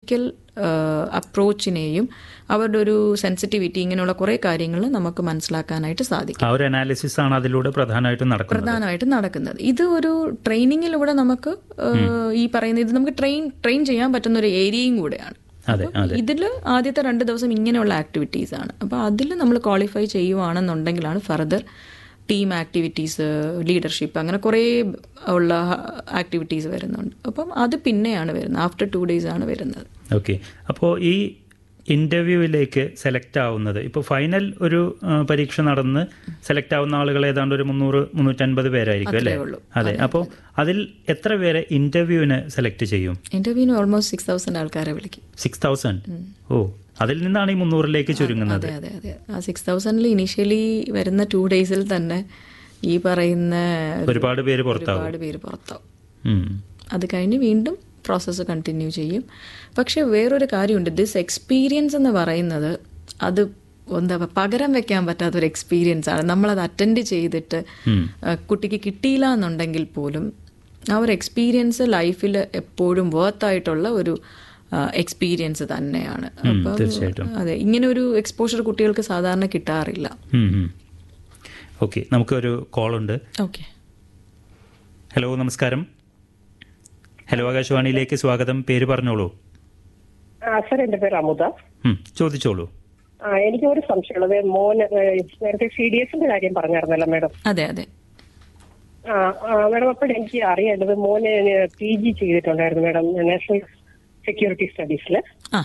Medical അപ്രോച്ചിനെയും അവരുടെ ഒരു sensitivity ഇങ്ങനെയുള്ള കുറേ കാര്യങ്ങൾ നമുക്ക് മനസ്സിലാക്കാനായിട്ട് സാധിക്കും ആ ഒരു അനാലിസിസ് ആണ് അതിലൂടെ പ്രധാനമായിട്ടും നടക്കുന്നത് പ്രധാനമായിട്ടും നടക്കുന്നത് ഇത് ഒരു ട്രെയിനിങ്ങിലൂടെ നമുക്ക് ഏഹ്, ഈ പറയുന്ന ഇത് നമുക്ക് ട്രെയിൻ ട്രെയിൻ ചെയ്യാൻ പറ്റുന്ന ഒരു ഏരിയയും കൂടെയാണ് അതെ അതെ ഇതിൽ ആദ്യത്തെ രണ്ട് ദിവസം ഇങ്ങനെയുള്ള ആക്ടിവിറ്റീസ് ആണ് അപ്പോൾ അതിൽ നമ്മൾ ക്വാളിഫൈ ചെയ്യുവാണെന്നുണ്ടെങ്കിലാണ് ഫർദർ ടീം ആക്ടിവിറ്റീസ് ലീഡർഷിപ്പ് അങ്ങനെ കുറേ ഉള്ള ആക്ടിവിറ്റീസ് വരുന്നുണ്ട് അപ്പം അത് പിന്നെയാണ് വരുന്നത് ആഫ്റ്റർ ടു ഡേയ്സ് ആണ് വരുന്നത് ഓക്കെ അപ്പോൾ ഈ ഇൻ്റർവ്യൂവിലേക്ക് സെലക്ട് ആവുന്നത് ഇപ്പോൾ ഫൈനൽ ഒരു ആ, പരീക്ഷ നടന്ന് സെലക്ട് ആവുന്ന ആളുകൾ ഏതാണ്ട് ഒരു മുന്നൂറ് മുന്നൂറ്റൻപത് പേരായിരിക്കും അല്ലേ ഉള്ളൂ. അതെ അപ്പോൾ അതിൽ എത്ര പേരെ ഇൻ്റർവ്യൂവിന് സെലക്ട് ചെയ്യും ഇന്റർവ്യൂവിന് ഓൾമോസ്റ്റ് സിക്സ് തൗസൻഡ് ആൾക്കാരെ വിളിക്കും സിക്സ് തൗസൻഡ് ഓ അതിൽ നിന്നാണ് ഈ മുന്നൂറിലേക്ക് ചുരുങ്ങുന്നത് അതെ അതെ അതെ ആ സിക്സ് തൗസൻഡിൽ ഇനീഷ്യലി വരുന്ന ടു ഡേയ്സിൽ തന്നെ ഈ പറയുന്ന ഒരുപാട് പേര് പുറത്താവും ഒരുപാട് പേര് പുറത്താവും ഉം. അത് കഴിഞ്ഞ് വീണ്ടും പ്രോസസ്സ് കണ്ടിന്യൂ ചെയ്യും പക്ഷെ വേറൊരു കാര്യമുണ്ട് ദിസ് എക്സ്പീരിയൻസ് എന്ന് പറയുന്നത് അത് എന്താ പറയുക പകരം വെക്കാൻ പറ്റാത്തൊരു എക്സ്പീരിയൻസ് ആണ് നമ്മളത് അറ്റൻഡ് ചെയ്തിട്ട് ആ, കുട്ടിക്ക് കിട്ടിയില്ല എന്നുണ്ടെങ്കിൽ പോലും ആ ഒരു എക്സ്പീരിയൻസ് ലൈഫിൽ എപ്പോഴും വർത്ത് ആയിട്ടുള്ള ഒരു എക്സ്പീരിയൻസ് തന്നെയാണ് അപ്പം തീർച്ചയായിട്ടും. അതെ ഇങ്ങനെ ഒരു എക്സ്പോഷർ കുട്ടികൾക്ക് സാധാരണ കിട്ടാറില്ല ഉം, ഉം. ഓക്കെ നമുക്കൊരു കോളുണ്ട് ഓക്കെ ഹലോ നമസ്കാരം ഹലോ ആകാശവാണിയിലേക്ക് സ്വാഗതം പേര് പറഞ്ഞോളൂ ആ സർ എന്റെ പേര് അമുദ ഉം, ചോദിച്ചോളൂ ആ എനിക്ക് ഒരു സംശയമുള്ളത് മോന് ഏഹ്, നേരത്തെ സി ഡി എസിന്റെ കാര്യം പറഞ്ഞായിരുന്നല്ലോ മാഡം അതെ അതെ ആ ആ, മാഡം അപ്പോൾ എനിക്ക് അറിയേണ്ടത് മോന് പി ജി ചെയ്തിട്ടുണ്ടായിരുന്നു മാഡം നാഷണൽ സെക്യൂരിറ്റി സ്റ്റഡീസിൽ ആ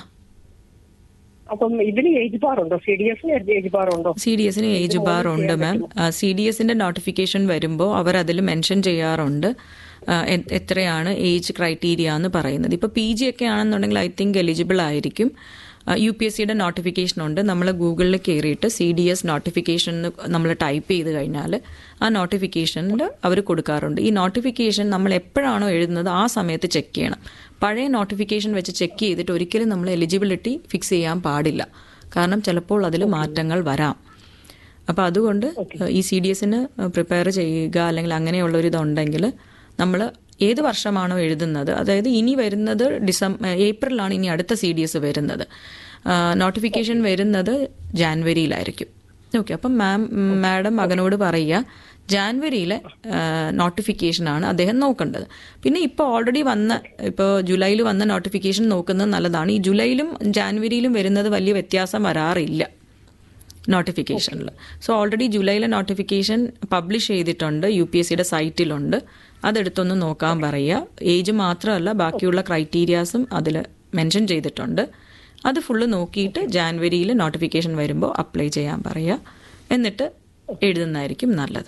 അപ്പം ഇതിന് ഏജ് ബാർ ഉണ്ടോ സി ഡി എസിന് ഏജ് ബാർ ഉണ്ടോ സി ഡി എസിന് ഏജ് ബാർ ഉണ്ട് മാം സി ഡി എസിന്റെ നോട്ടിഫിക്കേഷൻ വരുമ്പോൾ അവർ അതിൽ മെൻഷൻ ചെയ്യാറുണ്ട് ആ, എ- എത്രയാണ് ഏജ് ക്രൈറ്റീരിയ എന്ന് പറയുന്നത് ഇപ്പോൾ പി ജി ഒക്കെ ആണെന്നുണ്ടെങ്കിൽ ഐ തിങ്ക് എലിജിബിൾ ആയിരിക്കും യു പി എസ് സിയുടെ നോട്ടിഫിക്കേഷൻ ഉണ്ട് നമ്മൾ ഗൂഗിളിൽ കയറിയിട്ട് സി ഡി എസ് നോട്ടിഫിക്കേഷൻ നമ്മൾ ടൈപ്പ് ചെയ്ത് കഴിഞ്ഞാൽ ആ നോട്ടിഫിക്കേഷനിൽ അവർ കൊടുക്കാറുണ്ട് ഈ നോട്ടിഫിക്കേഷൻ നമ്മൾ എപ്പോഴാണോ എഴുതുന്നത് ആ സമയത്ത് ചെക്ക് ചെയ്യണം പഴയ നോട്ടിഫിക്കേഷൻ വെച്ച് ചെക്ക് ചെയ്തിട്ട് ഒരിക്കലും നമ്മൾ എലിജിബിലിറ്റി ഫിക്സ് ചെയ്യാൻ പാടില്ല കാരണം ചിലപ്പോൾ അതിൽ മാറ്റങ്ങൾ വരാം അപ്പോൾ അതുകൊണ്ട് ഈ സി ഡി എസിന് പ്രിപ്പയർ ചെയ്യുക അല്ലെങ്കിൽ അങ്ങനെയുള്ള ഒരു ഇതുണ്ടെങ്കിൽ നമ്മൾ ഏത് വർഷമാണോ എഴുതുന്നത് അതായത് ഇനി വരുന്നത് ഡിസംബർ ഏപ്രിലാണ് ഇനി അടുത്ത സി ഡി എസ് വരുന്നത് നോട്ടിഫിക്കേഷൻ വരുന്നത് ജാൻവരിയിലായിരിക്കും ഓക്കെ അപ്പം മാം മാഡം മകനോട് പറയുക ജാൻവരിയിലെ നോട്ടിഫിക്കേഷനാണ് അദ്ദേഹം നോക്കേണ്ടത് പിന്നെ ഇപ്പോൾ ഓൾറെഡി വന്ന ഇപ്പോൾ ജൂലൈയിൽ വന്ന നോട്ടിഫിക്കേഷൻ നോക്കുന്നത് നല്ലതാണ് ഈ ജൂലൈയിലും ജാൻവരിയിലും വരുന്നത് വലിയ വ്യത്യാസം വരാറില്ല നോട്ടിഫിക്കേഷനിൽ സോ ഓൾറെഡി ജൂലൈയിലെ നോട്ടിഫിക്കേഷൻ പബ്ലിഷ് ചെയ്തിട്ടുണ്ട് യു പി എസ് സിയുടെ സൈറ്റിലുണ്ട് അതെടുത്തൊന്ന് നോക്കാൻ പറയുക ഏജ് മാത്രമല്ല ബാക്കിയുള്ള ക്രൈറ്റീരിയാസും അതിൽ മെൻഷൻ ചെയ്തിട്ടുണ്ട് അത് ഫുള്ള് നോക്കിയിട്ട് ജാൻവരിയിൽ നോട്ടിഫിക്കേഷൻ വരുമ്പോൾ അപ്ലൈ ചെയ്യാൻ പറയുക എന്നിട്ട് എഴുതുന്നതായിരിക്കും നല്ലത്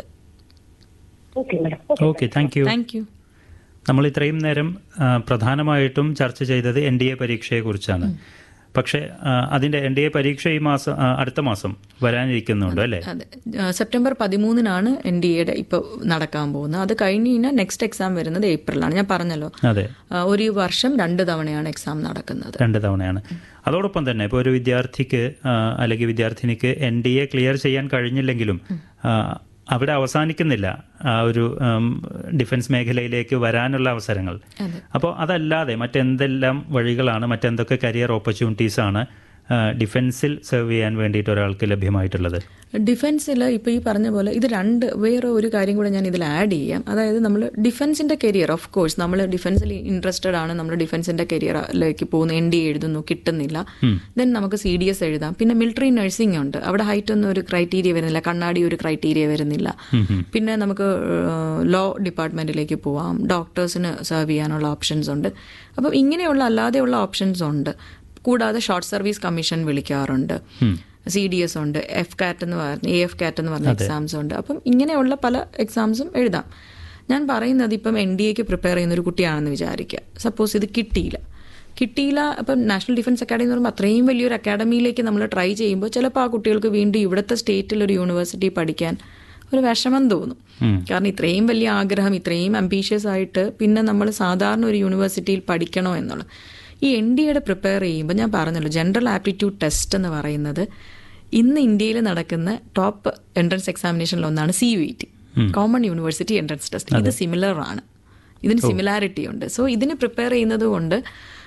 okay madam okay thank you thank you നമ്മൾ ഇത്രയും നേരം ആ, പ്രധാനമായിട്ടും ചർച്ച ചെയ്തത് എൻ ഡി എ പരീക്ഷയെക്കുറിച്ചാണ് പക്ഷേ ആ, അതിന്റെ എൻ ഡി എ പരീക്ഷ ഈ മാസം ആ, അടുത്ത മാസം വരാനിരിക്കുന്നുണ്ട് അല്ലേ അതെ ആ, സെപ്റ്റംബർ പതിമൂന്നിനാണ് എൻ ഡി എയുടെ ഇപ്പോൾ നടക്കാൻ പോകുന്നത് അത് കഴിഞ്ഞ് കഴിഞ്ഞാൽ നെക്സ്റ്റ് എക്സാം വരുന്നത് ഏപ്രിലാണ് ഞാൻ പറഞ്ഞല്ലോ അതെ ആ, ഒരു വർഷം രണ്ട് തവണയാണ് എക്സാം നടക്കുന്നത് രണ്ട് തവണയാണ് അതോടൊപ്പം തന്നെ ഇപ്പോൾ ഒരു വിദ്യാർത്ഥിക്ക് ആ, അല്ലെങ്കിൽ വിദ്യാർത്ഥിനിക്ക് എൻ ഡി എ ക്ലിയർ ചെയ്യാൻ കഴിഞ്ഞില്ലെങ്കിലും ആ, അവിടെ അവസാനിക്കുന്നില്ല ആ ഒരു ഉം, ഡിഫൻസ് മേഖലയിലേക്ക് വരാനുള്ള അവസരങ്ങൾ അതെ അപ്പോൾ അതല്ലാതെ മറ്റെന്തെല്ലാം വഴികളാണ് മറ്റെന്തൊക്കെ കരിയർ ഓപ്പർച്യൂണിറ്റീസ് ആണ് ആ, ഡിഫൻസിൽ സെർവ് ചെയ്യാൻ വേണ്ടിയിട്ട് ഒരാൾക്ക് ലഭ്യമായിട്ടുള്ളത് ഡിഫൻസിൽ ഇപ്പോൾ ഈ പറഞ്ഞ പോലെ ഇത് രണ്ട് വേറെ ഒരു കാര്യം കൂടെ ഞാൻ ഇതിൽ ആഡ് ചെയ്യാം അതായത് നമ്മൾ ഡിഫൻസിന്റെ കരിയർ ഓഫ് കോഴ്സ് നമ്മൾ ഡിഫൻസിൽ ഇൻട്രസ്റ്റഡ് ആണ് നമ്മൾ ഡിഫൻസിന്റെ കരിയറിലേക്ക് പോകുന്നു എൻ ഡി എഴുതുന്നു കിട്ടുന്നില്ല ദെൻ നമുക്ക് സി ഡി എസ് എഴുതാം പിന്നെ മിലിറ്ററി നഴ്സിംഗ് ഉണ്ട് അവിടെ ഹൈറ്റ് ഒന്നും ഒരു ക്രൈറ്റീരിയ വരുന്നില്ല കണ്ണാടി ഒരു ക്രൈറ്റീരിയ വരുന്നില്ല പിന്നെ നമുക്ക് ലോ ഡിപ്പാർട്ട്മെന്റിലേക്ക് പോവാം ഡോക്ടേഴ്സിന് സെർവ് ചെയ്യാനുള്ള ഓപ്ഷൻസ് ഉണ്ട് അപ്പം ഇങ്ങനെയുള്ള അല്ലാതെയുള്ള ഓപ്ഷൻസ് ഉണ്ട് കൂടാതെ ഷോർട്ട് സർവീസ് കമ്മീഷൻ വിളിക്കാറുണ്ട് സി ഡി എസ് ഉണ്ട് എഫ് കാറ്റ് എന്ന് പറഞ്ഞ എ എഫ് കാറ്റ് എന്ന് പറഞ്ഞ എക്സാംസ് ഉണ്ട് അപ്പം ഇങ്ങനെയുള്ള പല എക്സാംസും എഴുതാം ഞാൻ പറയുന്നത് ഇപ്പം എൻ ഡി എക്ക് പ്രിപ്പയർ ചെയ്യുന്ന ഒരു കുട്ടിയാണെന്ന് വിചാരിക്കുക സപ്പോസ് ഇത് കിട്ടിയില്ല കിട്ടിയില്ല അപ്പം നാഷണൽ ഡിഫൻസ് അക്കാഡമി എന്ന് പറയുമ്പോൾ അത്രയും വലിയൊരു അക്കാഡമിയിലേക്ക് നമ്മൾ ട്രൈ ചെയ്യുമ്പോൾ ചിലപ്പോൾ ആ കുട്ടികൾക്ക് വീണ്ടും ഇവിടുത്തെ സ്റ്റേറ്റിൽ ഒരു യൂണിവേഴ്സിറ്റി പഠിക്കാൻ ഒരു വിഷമം തോന്നും കാരണം ഇത്രയും വലിയ ആഗ്രഹം ഇത്രയും അംബീഷ്യസ് ആയിട്ട് പിന്നെ നമ്മൾ സാധാരണ ഒരു യൂണിവേഴ്സിറ്റിയിൽ പഠിക്കണോ എന്നുള്ളത് ഈ എൻ ഡി എയുടെ പ്രിപ്പയർ ചെയ്യുമ്പോൾ ഞാൻ പറഞ്ഞല്ലോ ജനറൽ ആപ്റ്റിറ്റ്യൂഡ് ടെസ്റ്റ് എന്ന് പറയുന്നത് ഇന്ന് ഇന്ത്യയിൽ നടക്കുന്ന ടോപ്പ് എൻട്രൻസ് എക്സാമിനേഷനിൽ ഒന്നാണ് C U E T common university entrance test ഇത് സിമിലർ ആണ് ഇതിന് സിമിലാരിറ്റി ഉണ്ട് സോ ഇതിന് പ്രിപ്പയർ ചെയ്യുന്നത് കൊണ്ട്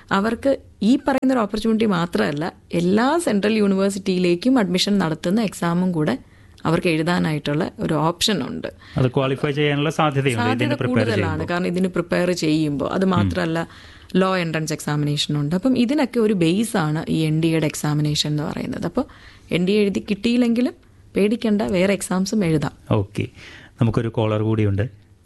അവർക്ക് ഈ പറയുന്ന ഒരു ഓപ്പർച്യൂണിറ്റി മാത്രമല്ല എല്ലാ സെൻട്രൽ യൂണിവേഴ്സിറ്റിയിലേക്കും അഡ്മിഷൻ നടത്തുന്ന എക്സാമും കൂടെ അവർക്ക് എഴുതാനായിട്ടുള്ള ഒരു ഓപ്ഷൻ ഉണ്ട് അത് ക്വാളിഫൈ ചെയ്യാനുള്ള സാധ്യതയുണ്ട് സാധ്യത ഇതിന് പ്രിപ്പയർ കൂടുതലാണ് കാരണം ഇതിന് പ്രിപ്പയർ ചെയ്യുമ്പോൾ അത് മാത്രമല്ല ലോ എൻട്രൻസ് എക്സാമിനേഷൻ ഉണ്ട് അപ്പം ഇതിനൊക്കെ ഒരു ബേസ് ആണ് ഈ എൻ ഡി എയുടെ എക്സാമിനേഷൻ എന്ന് പറയുന്നത് അപ്പോൾ എൻ ഡി എ എഴുതി കിട്ടിയില്ലെങ്കിലും പേടിക്കേണ്ട വേറെ എക്സാംസും എഴുതാം ഓക്കെ നമുക്കൊരു കോളർ കൂടിയുണ്ട്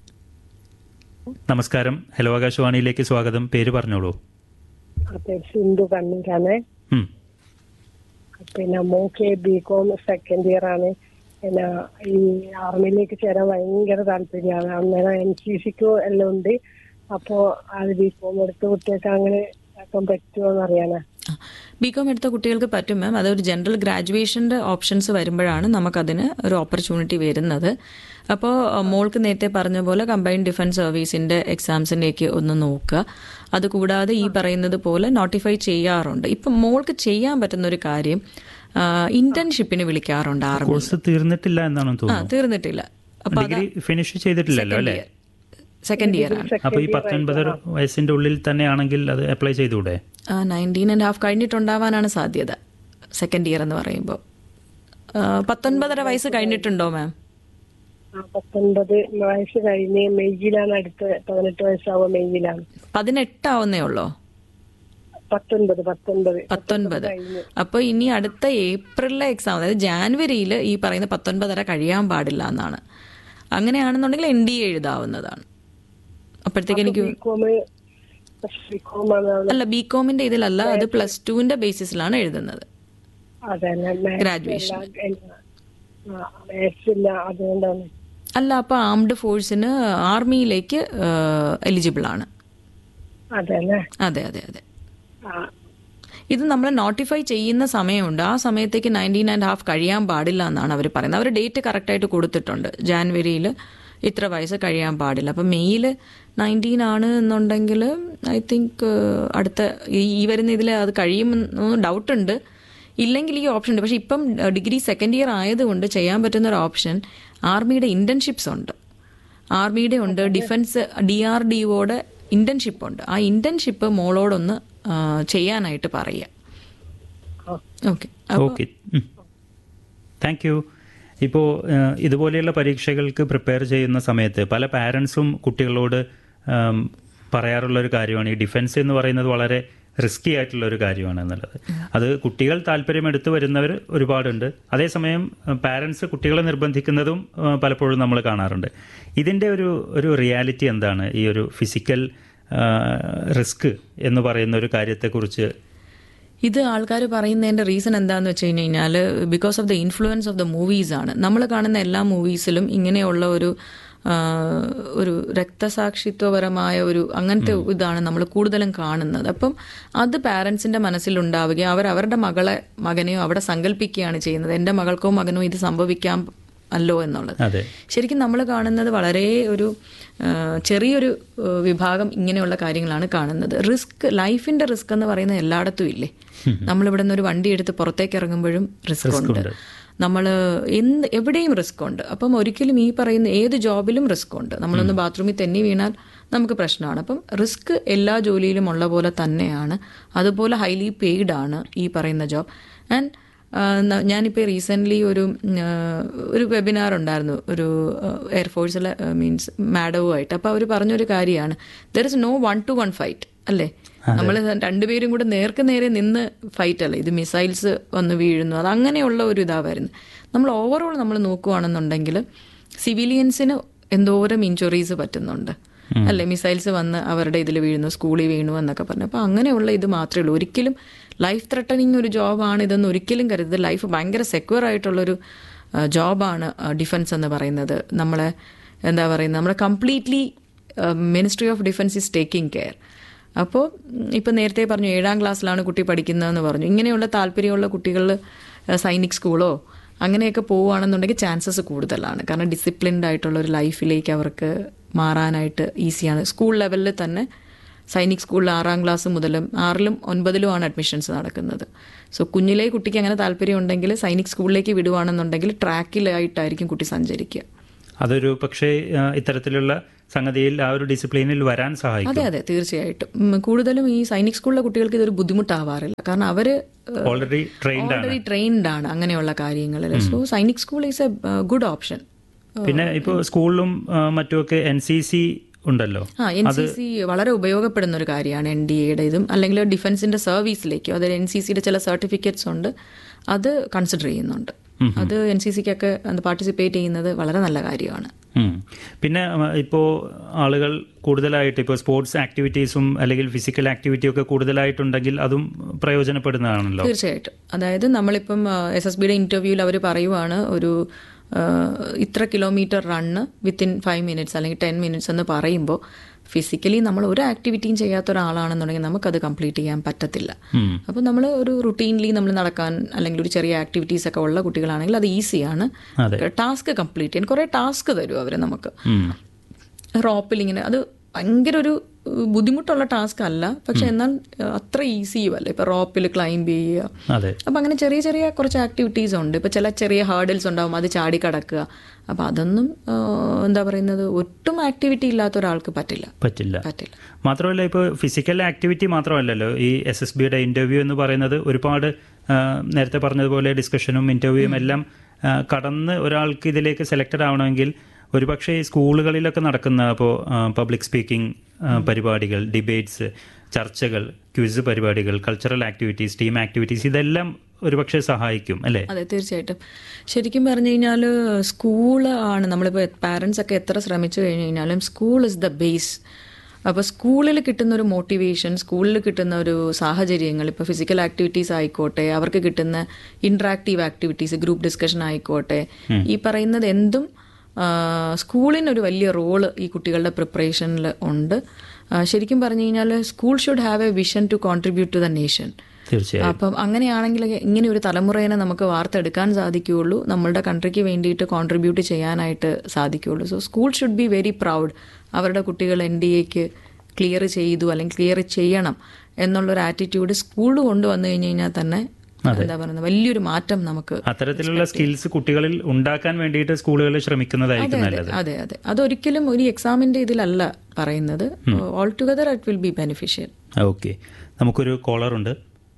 നമസ്കാരം ഹലോ ആകാശവാണിയിലേക്ക് സ്വാഗതം പേര് പറഞ്ഞോളൂ അതെ സിന്ധു കണ്ണൂരാണ് ഉം. പിന്നെ മോക്ക് ബി കോം സെക്കൻഡ് ഇയർ ആണ് പിന്നെ ഈ ആർമിയിലേക്ക് ചേരാൻ ഭയങ്കര താല്പര്യമാണ് അന്നേരം എൻ സി സിക്ക് എല്ലാം ഉണ്ട് അപ്പോ അത് ബി കോം എടുത്ത കുട്ടികൾക്ക് അങ്ങനെ ആക്കാൻ പറ്റുമോ എന്ന് അറിയാനാ ബി കോം എടുത്ത കുട്ടികൾക്ക് പറ്റും മാം അതൊരു ജനറൽ ഗ്രാജുവേഷൻ്റെ ഓപ്ഷൻസ് വരുമ്പോഴാണ് നമുക്കതിന് ഒരു ഓപ്പർച്യൂണിറ്റി വരുന്നത് അപ്പോൾ മോൾക്ക് നേരത്തെ പറഞ്ഞ പോലെ കമ്പൈൻഡ് ഡിഫൻസ് സർവീസിൻ്റെ എക്സാംസിലേക്ക് ഒന്ന് നോക്കുക അതുകൂടാതെ ഈ പറയുന്നത് പോലെ നോട്ടിഫൈ ചെയ്യാറുണ്ട് ഇപ്പം മോൾക്ക് ചെയ്യാൻ പറ്റുന്ന ഒരു കാര്യം ഇന്റേൺഷിപ്പിന് വിളിക്കാറുണ്ട് ആർമി കോഴ്സ് തീർന്നിട്ടില്ല എന്നാണ് ആ തോന്നുന്നു തീർന്നിട്ടില്ല അപ്പൊ ഡിഗ്രി ഫിനിഷ് ചെയ്തിട്ടില്ലല്ലോ അല്ലേ സെക്കൻഡ് ഇയർ ആണ് അപ്പൊ ഈ പത്തൊൻപത് വയസ്സിന്റെ ഉള്ളിൽ തന്നെയാണെങ്കിൽ അത് അപ്ലൈ ചെയ്തുകൂടെ നയൻറ്റീൻ ആൻഡ് ഹാഫ് കഴിഞ്ഞിട്ടുണ്ടാവാനാണ് സാധ്യത സെക്കൻഡ് ഇയർ എന്ന് പറയുമ്പോൾ പത്തൊൻപതര വയസ്സ് കഴിഞ്ഞിട്ടുണ്ടോ മാം ആ, പത്തൊൻപത് വയസ്സ് കഴിഞ്ഞ് മെയ്യിലാണ് അടുത്ത് പതിനെട്ട് വയസ്സാവുക മെയ്യിലാണ് പതിനെട്ടാവുന്നേ ഉള്ളോ പത്തൊൻപത് പത്തൊൻപത് പത്തൊൻപത് അപ്പോൾ ഇനി അടുത്ത ഏപ്രിലിലെ എക്സാം അതായത് ജാനുവരിയിൽ ഈ പറയുന്ന പത്തൊൻപതര കഴിയാൻ പാടില്ല എന്നാണ് അങ്ങനെയാണെന്നുണ്ടെങ്കിൽ എൻ ഡി എ എഴുതാവുന്നതാണ് അപ്പോഴത്തേക്ക് എനിക്ക് ബി കോം ബി കോം ആണ് അല്ല ബി കോമിന്റെ ഇതിലല്ല അത് പ്ലസ് ടുവിന്റെ ബേസിസിലാണ് എഴുതുന്നത് അതന്നെ Graduation. മാത്സ് ഇല്ല അതുകൊണ്ടാണ് അല്ല അപ്പോൾ ആംഡ് ഫോഴ്സിന് ആർമിയിലേക്ക് എലിജിബിൾ ആണ് അതല്ലേ അതെ അതെ അതെ ആ ഇത് നമ്മൾ നോട്ടിഫൈ ചെയ്യുന്ന സമയമുണ്ട് ആ സമയത്തേക്ക് നയൻറ്റീൻ ആൻഡ് ഹാഫ് കഴിയാൻ പാടില്ല എന്നാണ് അവർ പറയുന്നത് അവർ ഡേറ്റ് കറക്റ്റായിട്ട് കൊടുത്തിട്ടുണ്ട് ജാനുവരിയിൽ ഇത്ര വയസ്സ് കഴിയാൻ പാടില്ല അപ്പം മെയ്യിൽ നയൻറ്റീൻ ആണ് എന്നുണ്ടെങ്കിൽ ഐ തിങ്ക് അടുത്ത ഈ- ഈ വരുന്ന ഇതിൽ അത് കഴിയുമെന്ന് ഡൗട്ട് ഉണ്ട് ഇല്ലെങ്കിൽ ഈ ഓപ്ഷൻ ഉണ്ട് പക്ഷെ ഇപ്പം ഡിഗ്രി സെക്കൻഡ് ഇയർ ആയതുകൊണ്ട് ചെയ്യാൻ പറ്റുന്ന ഒരു ഓപ്ഷൻ ആർമിയുടെ ഇന്റേൺഷിപ്സ് ഉണ്ട് ആർമിയുടെ ഉണ്ട് ഡിഫൻസ് ഡി ആർ ഡി ഒയുടെ ഇന്റേൺഷിപ്പ് ഉണ്ട് ആ ഇന്റേൺഷിപ്പ് മോളോടൊന്ന് ആ, ചെയ്യാനായിട്ട് പറയുക ഓക്കെ ഓക്കെ താങ്ക് യു ഇപ്പോൾ ഇതുപോലെയുള്ള പരീക്ഷകൾക്ക് പ്രിപ്പയർ ചെയ്യുന്ന സമയത്ത് പല പാരൻസും കുട്ടികളോട് ഉം, പറയാറുള്ള ഒരു കാര്യമാണ് ഈ ഡിഫൻസ് എന്ന് പറയുന്നത് വളരെ റിസ്കി ആയിട്ടുള്ള ഒരു കാര്യമാണ് എന്നുള്ളത് അത് കുട്ടികൾ താല്പര്യമെടുത്ത് വരുന്നവർ ഒരുപാടുണ്ട് അതേസമയം പാരൻസ് കുട്ടികളെ നിർബന്ധിക്കുന്നതും ആ, പലപ്പോഴും നമ്മൾ കാണാറുണ്ട് ഇതിൻ്റെ ഒരു ഒരു റിയാലിറ്റി എന്താണ് ഈ ഒരു ഫിസിക്കൽ റിസ്ക് എന്ന് പറയുന്ന ഒരു കാര്യത്തെക്കുറിച്ച് ഇത് ആൾക്കാർ പറയുന്നതിന്റെ റീസൺ എന്താന്ന് വെച്ച് കഴിഞ്ഞ് കഴിഞ്ഞാൽ because of the influence of the movies ആണ് നമ്മൾ കാണുന്ന എല്ലാ മൂവീസിലും ഇങ്ങനെയുള്ള ഒരു ആ, ഒരു രക്തസാക്ഷിത്വപരമായ ഒരു അങ്ങനത്തെ ഇതാണ് നമ്മൾ കൂടുതലും കാണുന്നത് അപ്പം അത് പാരൻസിന്റെ മനസ്സിലുണ്ടാവുകയും അവർ അവരുടെ മകളെ മകനെയോ അവിടെ സങ്കല്പിക്കുകയാണ് ചെയ്യുന്നത് എൻ്റെ മകൾക്കോ മകനോ ഇത് സംഭവിക്കാം അല്ലോ എന്നുള്ളത് അതെ ശരിക്കും നമ്മൾ കാണുന്നത് വളരെ ഒരു ആ, ചെറിയൊരു ആ, വിഭാഗം ഇങ്ങനെയുള്ള കാര്യങ്ങളാണ് കാണുന്നത് റിസ്ക് ലൈഫിന്റെ റിസ്ക് എന്ന് പറയുന്നത് എല്ലായിടത്തും ഇല്ലേ നമ്മളിവിടെ നിന്ന് ഒരു വണ്ടി എടുത്ത് പുറത്തേക്ക് ഇറങ്ങുമ്പോഴും റിസ്ക് ഉണ്ട് നമ്മൾ എന്ത് എവിടെയും റിസ്ക് ഉണ്ട് അപ്പം ഒരിക്കലും ഈ പറയുന്ന ഏത് ജോബിലും റിസ്ക് ഉണ്ട് നമ്മളൊന്ന് ബാത്റൂമിൽ തെന്നി വീണാൽ നമുക്ക് പ്രശ്നമാണ് അപ്പം റിസ്ക് എല്ലാ ജോലിയിലും ഉള്ള പോലെ തന്നെയാണ് അതുപോലെ ഹൈലി പെയ്ഡ് ആണ് ഈ പറയുന്ന ജോബ് ആൻഡ് ഞാനിപ്പോൾ റീസെൻ്റ്ലി ഒരു ഉം, ആ, ഒരു വെബിനാർ ഉണ്ടായിരുന്നു ഒരു എയർഫോഴ്സിലെ മീൻസ് മാഡവുമായിട്ട് അപ്പോൾ അവർ പറഞ്ഞൊരു കാര്യമാണ് there is no one to one fight അല്ലേ നമ്മൾ രണ്ടുപേരും കൂടെ നേർക്ക് നേരെ നിന്ന് ഫൈറ്റ് അല്ല ഇത് മിസൈൽസ് വന്ന് വീഴുന്നു അത് അങ്ങനെയുള്ള ഒരു ഇതാ വരുന്നത് നമ്മൾ ഓവറോൾ നമ്മൾ നോക്കുവാണെന്നുണ്ടെങ്കിൽ സിവിലിയൻസിന് എന്തോരം ഇഞ്ചുറീസ് പറ്റുന്നുണ്ട് അല്ലെ മിസൈൽസ് വന്ന് അവരുടെ ഇതിൽ വീഴുന്നു സ്കൂളിൽ വീണു എന്നൊക്കെ പറഞ്ഞു അപ്പോൾ അങ്ങനെയുള്ള ഇത് മാത്രമേ ഉള്ളൂ ഒരിക്കലും ലൈഫ് ത്രട്ടനിങ് ഒരു ജോബാണ് ഇതെന്ന് ഒരിക്കലും കരുതരുത് ലൈഫ് ഭയങ്കര സെക്യൂർ ആയിട്ടുള്ളൊരു ആ, ജോബാണ് ആ, ഡിഫൻസ് എന്ന് പറയുന്നത് നമ്മളെ എന്താ പറയുന്നത് നമ്മളെ completely ministry of defence is taking care അപ്പോൾ ഇപ്പം നേരത്തെ പറഞ്ഞു ഏഴാം ക്ലാസ്സിലാണ് കുട്ടി പഠിക്കുന്നതെന്ന് പറഞ്ഞു ഇങ്ങനെയുള്ള താല്പര്യമുള്ള കുട്ടികൾ സൈനിക് സ്കൂളോ അങ്ങനെയൊക്കെ പോവുകയാണെന്നുണ്ടെങ്കിൽ ചാൻസസ് കൂടുതലാണ് കാരണം ഡിസിപ്ലിൻഡ് ആയിട്ടുള്ള ഒരു ലൈഫിലേക്ക് അവർക്ക് മാറാനായിട്ട് ഈസിയാണ് സ്കൂൾ ലെവലിൽ തന്നെ സൈനിക് സ്കൂളിൽ ആറാം ക്ലാസ് മുതലും ആറിലും ഒൻപതിലുമാണ് അഡ്മിഷൻസ് നടക്കുന്നത് സോ കുഞ്ഞിലേ കുട്ടിക്ക് അങ്ങനെ താല്പര്യം ഉണ്ടെങ്കിൽ സൈനിക് സ്കൂളിലേക്ക് വിടുവാണെന്നുണ്ടെങ്കിൽ ട്രാക്കിലായിട്ടായിരിക്കും കുട്ടി സഞ്ചരിക്കുക അതൊരു പക്ഷേ ആ, ഇത്തരത്തിലുള്ള സംഗതിയിൽ ആ ഒരു ഡിസിപ്ലിനിൽ വരാൻ സഹായിക്കും അതെ അതെ തീർച്ചയായിട്ടും ഉം, കൂടുതലും ഈ സൈനിക് സ്കൂളിലെ കുട്ടികൾക്ക് ഇതൊരു ബുദ്ധിമുട്ടാവാറില്ല കാരണം അവര് ഓൾറെഡി ട്രെയിൻഡ് ആണ് ഓൾറെഡി ട്രെയിൻഡ് ആണ് അങ്ങനെയുള്ള കാര്യങ്ങളിൽ so Sainik school is a good option പിന്നെ ഇപ്പോൾ സ്കൂളിലും ആ, മറ്റുമൊക്കെ എൻ സി സി ഉണ്ടല്ലോ ആ എൻ സി സി വളരെ ഉപയോഗപ്പെടുന്ന ഒരു കാര്യമാണ് എൻ ഡി എയുടെ ഇതും അല്ലെങ്കിൽ ഡിഫൻസിന്റെ സർവീസിലേക്കോ അതായത് എൻ സി സിയുടെ ചില സർട്ടിഫിക്കറ്റ്സ് ഉണ്ട് അത് കൺസിഡർ ചെയ്യുന്നുണ്ട് അത് എൻ സി സിക്കൊക്കെ പാർട്ടിസിപ്പേറ്റ് ചെയ്യുന്നത് വളരെ നല്ല കാര്യമാണ് ഉം. പിന്നെ ആ, ഇപ്പോൾ ആളുകൾ കൂടുതലായിട്ട് ഇപ്പോൾ സ്പോർട്സ് ആക്ടിവിറ്റീസും അല്ലെങ്കിൽ ഫിസിക്കൽ ആക്ടിവിറ്റി ഒക്കെ കൂടുതലായിട്ടുണ്ടെങ്കിൽ അതും പ്രയോജനപ്പെടുന്നതാണല്ലോ തീർച്ചയായിട്ടും അതായത് നമ്മളിപ്പം എസ് എസ് ബിയുടെ ഇന്റർവ്യൂവിൽ അവർ പറയുവാണ് ഒരു ആ, ഇത്ര kilometre run within five minutes അല്ലെങ്കിൽ ടെൻ മിനിറ്റ്സ് എന്ന് പറയുമ്പോൾ ഫിസിക്കലി നമ്മൾ ഒരു ആക്ടിവിറ്റിയും ചെയ്യാത്ത ഒരാളാണെന്നുണ്ടെങ്കിൽ നമുക്കത് കംപ്ലീറ്റ് ചെയ്യാൻ പറ്റത്തില്ല ഉം. അപ്പോൾ നമ്മൾ ഒരു റുട്ടീൻലി നമ്മൾ നടക്കാൻ അല്ലെങ്കിൽ ഒരു ചെറിയ ആക്ടിവിറ്റീസ് ഒക്കെ ഉള്ള കുട്ടികളാണെങ്കിൽ അത് ഈസിയാണ് അതെ. ടാസ്ക് കംപ്ലീറ്റ് ചെയ്യാൻ കുറേ ടാസ്ക് തരും അവർ നമുക്ക് ഉം. റോപ്പിൽ ഇങ്ങനെ അത് ഭയങ്കര ഒരു ഏഹ്, ബുദ്ധിമുട്ടുള്ള ടാസ്ക് അല്ല പക്ഷെ എന്നാൽ ഏഹ്, അത്ര ഈസിയും അല്ല ഇപ്പൊ റോപ്പിൽ ക്ലൈംബ് ചെയ്യുക അതെ അപ്പൊ അങ്ങനെ ചെറിയ ചെറിയ കുറച്ച് ആക്ടിവിറ്റീസ് ഉണ്ട് ഇപ്പൊ ചില ചെറിയ ഹാർഡിൽസ് ഉണ്ടാവും അത് ചാടി കടക്കുക അപ്പൊ അതൊന്നും ഏഹ്, എന്താ പറയുന്നത് ഒട്ടും ആക്ടിവിറ്റി ഇല്ലാത്ത ഒരാൾക്ക് പറ്റില്ല പറ്റില്ല പറ്റില്ല മാത്രമല്ല ഇപ്പോൾ ഫിസിക്കൽ ആക്ടിവിറ്റി മാത്രമല്ലല്ലോ ഈ എസ് എസ് ബിയുടെ ഇന്റർവ്യൂ എന്ന് പറയുന്നത് ഒരുപാട് ആ, നേരത്തെ പറഞ്ഞതുപോലെ ഡിസ്കഷനും ഇന്റർവ്യൂവും എല്ലാം ആ, കടന്ന് ഒരാൾക്ക് ഇതിലേക്ക് സെലക്റ്റഡ് ആവണമെങ്കിൽ ഒരുപക്ഷെ ഈ സ്കൂളുകളിലൊക്കെ നടക്കുന്ന അപ്പോൾ പബ്ലിക് സ്പീക്കിംഗ് പരിപാടികൾ ഡിബേറ്റ്സ് ചർച്ചകൾ ക്വിസ് പരിപാടികൾ കൾച്ചറൽ ആക്ടിവിറ്റീസ് ടീം ആക്ടിവിറ്റീസ് ഇതെല്ലാം ഒരുപക്ഷെ സഹായിക്കും അല്ലേ അതെ തീർച്ചയായിട്ടും ശരിക്കും പറഞ്ഞു കഴിഞ്ഞാൽ സ്കൂൾ ആണ് നമ്മളിപ്പോൾ പാരൻസ് ഒക്കെ എത്ര ശ്രമിച്ചു കഴിഞ്ഞു കഴിഞ്ഞാലും സ്കൂൾ ഇസ് ദ ബേസ് അപ്പോൾ സ്കൂളിൽ കിട്ടുന്ന ഒരു മോട്ടിവേഷൻ സ്കൂളിൽ കിട്ടുന്ന ഒരു സാഹചര്യങ്ങൾ ഇപ്പോൾ ഫിസിക്കൽ ആക്ടിവിറ്റീസ് ആയിക്കോട്ടെ അവർക്ക് കിട്ടുന്ന ഇൻട്രാക്റ്റീവ് ആക്ടിവിറ്റീസ് ഗ്രൂപ്പ് ഡിസ്കഷൻ ആയിക്കോട്ടെ ഈ പറയുന്നത് എന്തും ആ, സ്കൂളിനൊരു വലിയ റോള് ഈ കുട്ടികളുടെ പ്രിപ്പറേഷനിൽ ഉണ്ട് ആ, ശരിക്കും പറഞ്ഞു കഴിഞ്ഞാൽ school should have a vision to contribute to the nation തീർച്ചയായും അപ്പം അങ്ങനെയാണെങ്കിൽ ഇങ്ങനെ ഒരു തലമുറേനെ നമുക്ക് വാർത്തെടുക്കാൻ സാധിക്കുകയുള്ളൂ നമ്മളുടെ കൺട്രിക്ക് വേണ്ടിയിട്ട് കോൺട്രിബ്യൂട്ട് ചെയ്യാനായിട്ട് സാധിക്കുകയുള്ളൂ so school should be very proud അവരുടെ കുട്ടികൾ എൻ ഡി എക്ക് ക്ലിയർ ചെയ്തു അല്ലെങ്കിൽ ക്ലിയർ ചെയ്യണം എന്നുള്ളൊരു ആറ്റിറ്റ്യൂഡ് സ്കൂൾ കൊണ്ടുവന്നു കഴിഞ്ഞു കഴിഞ്ഞാൽ തന്നെ എന്താ പറയുന്നത് വലിയൊരു മാറ്റം നമുക്ക് അത്തരത്തിലുള്ള സ്കിൽസ് കുട്ടികളിൽ ഉണ്ടാക്കാൻ വേണ്ടിയിട്ട് സ്കൂളുകൾ ശ്രമിക്കുന്നതായിരിക്കും നല്ലത് അതെ അതെ അതൊരിക്കലും ഒരു എക്സാമിന്റെ ഇതിലല്ല പറയുന്നത് all together it will be beneficial okay നമുക്കൊരു കോളർ ഉണ്ട്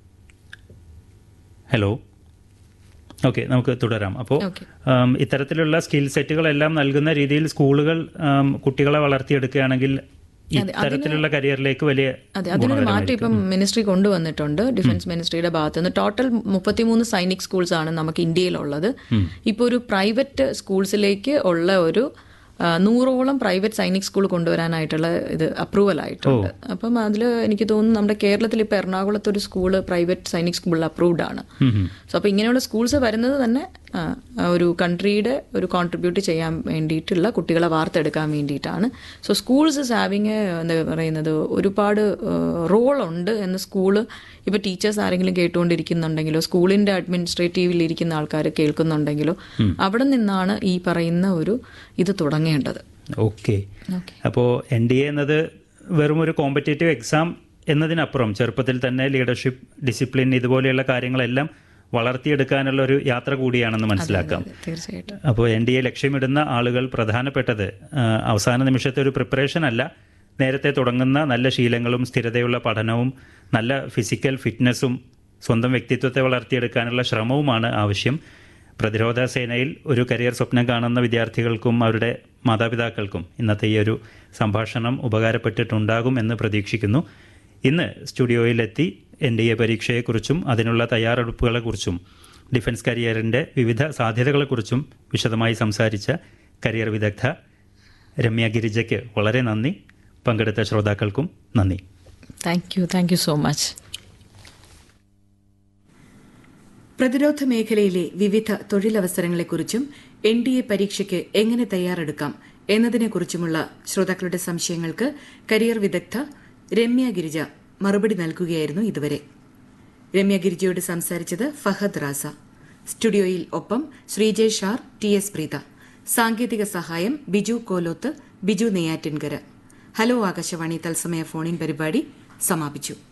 ഹലോ ഓക്കെ നമുക്ക് തുടരാം അപ്പോൾ Okay. ഇത്തരത്തിലുള്ള സ്കിൽ സെറ്റുകളെല്ലാം നൽകുന്ന രീതിയിൽ സ്കൂളുകൾ ആം, കുട്ടികളെ വളർത്തിയെടുക്കുകയാണെങ്കിൽ ഇത്തരത്തിലുള്ള കരിയറിലേക്ക് വലിയ അതെ അതിനൊരു മാറ്റം ഇപ്പം മിനിസ്ട്രി കൊണ്ടുവന്നിട്ടുണ്ട് ഡിഫൻസ് മിനിസ്ട്രിയുടെ ഭാഗത്ത് നിന്ന് ടോട്ടൽ മുപ്പത്തിമൂന്ന് സൈനിക് സ്കൂൾസ് ആണ് നമുക്ക് ഇന്ത്യയിലുള്ളത് ഇപ്പോൾ ഒരു പ്രൈവറ്റ് സ്കൂൾസിലേക്ക് ഉള്ള ഒരു ആ, നൂറോളം പ്രൈവറ്റ് സൈനിക് സ്കൂൾ കൊണ്ടുവരാനായിട്ടുള്ള ഇത് അപ്രൂവൽ ആയിട്ടുണ്ട് അപ്പം അതിൽ എനിക്ക് തോന്നുന്നു നമ്മുടെ കേരളത്തിൽ ഇപ്പോൾ എറണാകുളത്ത് ഒരു സ്കൂള് പ്രൈവറ്റ് സൈനിക് സ്കൂളിൽ അപ്രൂവ്ഡ് ആണ് സോ അപ്പോൾ ഇങ്ങനെയുള്ള സ്കൂൾസ് വരുന്നത് തന്നെ ആ, ആ, ഒരു കൺട്രിയുടെ ഒരു കോൺട്രിബ്യൂട്ട് ചെയ്യാൻ വേണ്ടിയിട്ടുള്ള കുട്ടികളെ വാർത്തെടുക്കാൻ വേണ്ടിയിട്ടാണ് സോ സ്കൂൾസ് ഇസ് ഹാവിങ് എന്താ പറയുന്നത് ഒരുപാട് റോൾ ഉണ്ട് എന്ന് സ്കൂള് ഇപ്പോൾ ടീച്ചേഴ്സ് ആരെങ്കിലും കേട്ടുകൊണ്ടിരിക്കുന്നുണ്ടെങ്കിലോ സ്കൂളിൻ്റെ അഡ്മിനിസ്ട്രേറ്റീവിൽ ഇരിക്കുന്ന ആൾക്കാർ കേൾക്കുന്നുണ്ടെങ്കിലോ അവിടെ നിന്നാണ് ഈ പറയുന്ന ഒരു ഇത് തുടങ്ങേണ്ടത് ഓക്കെ ഓക്കെ അപ്പോൾ എൻ ഡി എ എന്നത് വെറും ഒരു കോമ്പറ്റേറ്റീവ് എക്സാം എന്നതിനപ്പുറം ചെറുപ്പത്തിൽ തന്നെ ലീഡർഷിപ്പ് ഡിസിപ്ലിൻ ഇതുപോലെയുള്ള കാര്യങ്ങളെല്ലാം വളർത്തിയെടുക്കാനുള്ള ഒരു യാത്ര കൂടിയാണെന്ന് മനസ്സിലാക്കാം തീർച്ചയായിട്ടും അപ്പോൾ എൻ ഡി എ ലക്ഷ്യമിടുന്ന ആളുകൾ പ്രധാനപ്പെട്ടത് ആ, അവസാന നിമിഷത്തെ ഒരു പ്രിപ്പറേഷൻ അല്ല നേരത്തെ തുടങ്ങുന്ന നല്ല ശീലങ്ങളും സ്ഥിരതയുള്ള പഠനവും നല്ല ഫിസിക്കൽ ഫിറ്റ്നസ്സും സ്വന്തം വ്യക്തിത്വത്തെ വളർത്തിയെടുക്കാനുള്ള ശ്രമവുമാണ് ആവശ്യം പ്രതിരോധ സേനയിൽ ഒരു കരിയർ സ്വപ്നം കാണുന്ന വിദ്യാർത്ഥികൾക്കും അവരുടെ മാതാപിതാക്കൾക്കും ഇന്നത്തെ ഈ ഒരു സംഭാഷണം ഉപകാരപ്പെട്ടിട്ടുണ്ടാകും എന്ന് പ്രതീക്ഷിക്കുന്നു ഇന്ന് സ്റ്റുഡിയോയിലെത്തി എൻ ഡി എ പരീക്ഷയെക്കുറിച്ചും അതിനുള്ള തയ്യാറെടുപ്പുകളെക്കുറിച്ചും ഡിഫൻസ് കരിയറിൻ്റെ വിവിധ സാധ്യതകളെക്കുറിച്ചും വിശദമായി സംസാരിച്ച കരിയർ വിദഗ്ധ രമ്യ ഗിരിജയ്ക്ക് വളരെ നന്ദി പങ്കെടുത്ത ശ്രോതാക്കൾക്കും നന്ദി thank you thank you so much പ്രതിരോധ മേഖലയിലെ വിവിധ തൊഴിലവസരങ്ങളെക്കുറിച്ചും എൻ ഡി എ പരീക്ഷയ്ക്ക് എങ്ങനെ തയ്യാറെടുക്കാം എന്നതിനെക്കുറിച്ചുമുള്ള ശ്രോതാക്കളുടെ സംശയങ്ങൾക്ക് കരിയർ വിദഗ്ധ രമ്യ ഗിരിജ മറുപടി നൽകുകയായിരുന്നു ഇതുവരെ രമ്യ ഗിരിജയോട് സംസാരിച്ചത് ഫഹദ് റാസ സ്റ്റുഡിയോയിൽ ഒപ്പം ശ്രീജയ് ഷാർ ടി എസ് പ്രീത സാങ്കേതിക സഹായം ബിജു കോലോത്ത് ബിജു നെയ്യാറ്റിൻകര ഹലോ ആകാശവാണി തത്സമയ ഫോണിൻ പരിപാടി സമാപിച്ചു